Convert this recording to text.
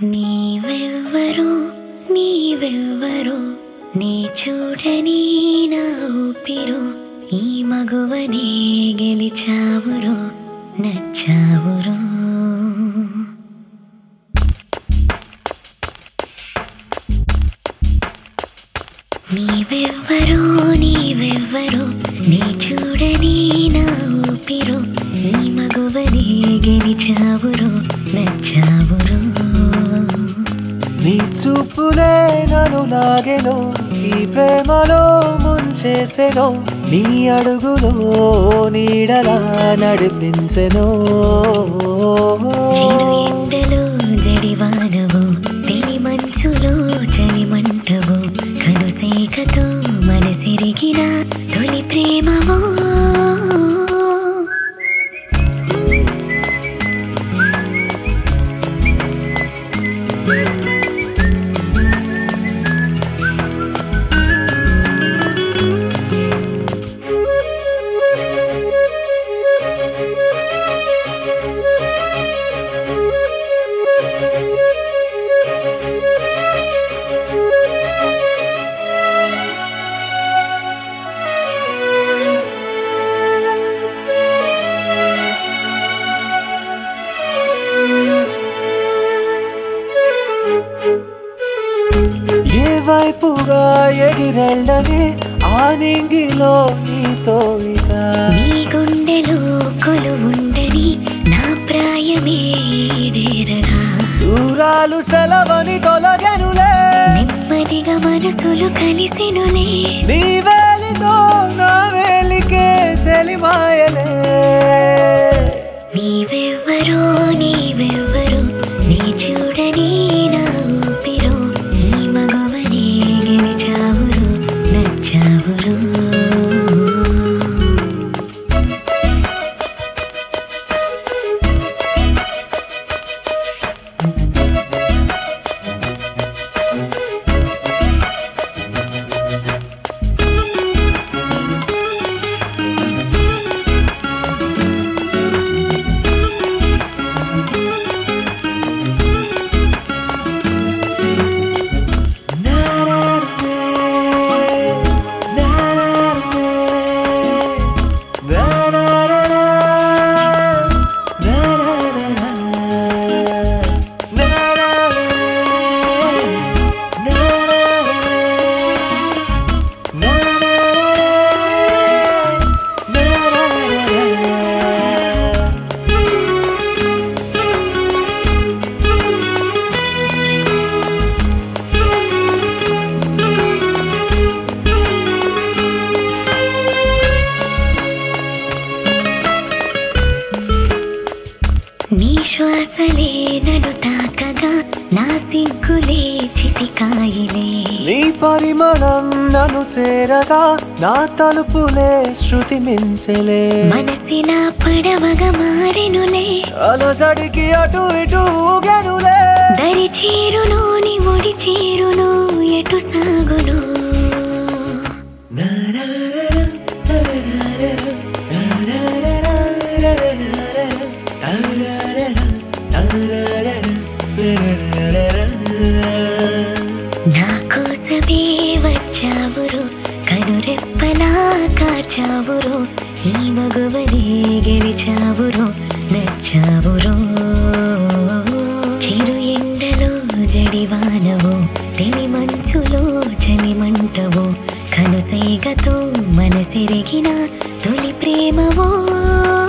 నీవెవ్వరో నీవెవ్వరో నీ చూడని నా ఊపిరో ఈ మగువనే గెలిచావురో నచ్చావురో నీవెవ్వరో నీవెవ్వరో నీ చూడని నా ఊపిరో ఈ మగువనే గెలిచావురో నచ్చావురో నీ చూపులే నన్ను లాగెను ఈ ప్రేమలో ముంచేసెను నీ అడుగులో నీడలా నడిపించెను చిరు ఎండలో జడివానవు తెలి మంచులో చలిమంటవు కనుసేకతో మనసిరిగిన తొలి ప్రేమవో ఏ వైపుగా ఎగిరెళ్ళని ఆ నింగిలో నీతో ఇక నీ గుండెలో కొలువుండని నా ప్రాయమే ఈడేరగా దూరాలు సెలవని తొలగెనులే నెమ్మదిగా మనసులు కలిసెనులే నీ వేలితో నా వేలికే చెలిమాయలే నీవెవ్వరో నీవెవ్వరో నీ చూడని నా ఊపిరో ఈ మగవనే గెలిచావురు నచ్చావురు నీ శ్వాసలే నన్ను తాకగా నా సిగ్గులే చితికాయిలే నీ పరిమళం నన్ను చేరగా నా తలుపులే శృతి మించలే మనసిలా పడవగా మారెనులే అలసడికి అటు ఇటు ఊగెనులే దరి చీరును నీ ఒడి చీరును ఎటు సాగును నా కోసమే వచ్చావురు కనురెప్పలా కాచావురు ఈ మగువనే గెలిచావురు నచ్చావురు చిరు ఎండలో జడివానవు తెలి మంచులో చలిమంటవు కనుసైగతో మనసిరిగిన తొలి ప్రేమవో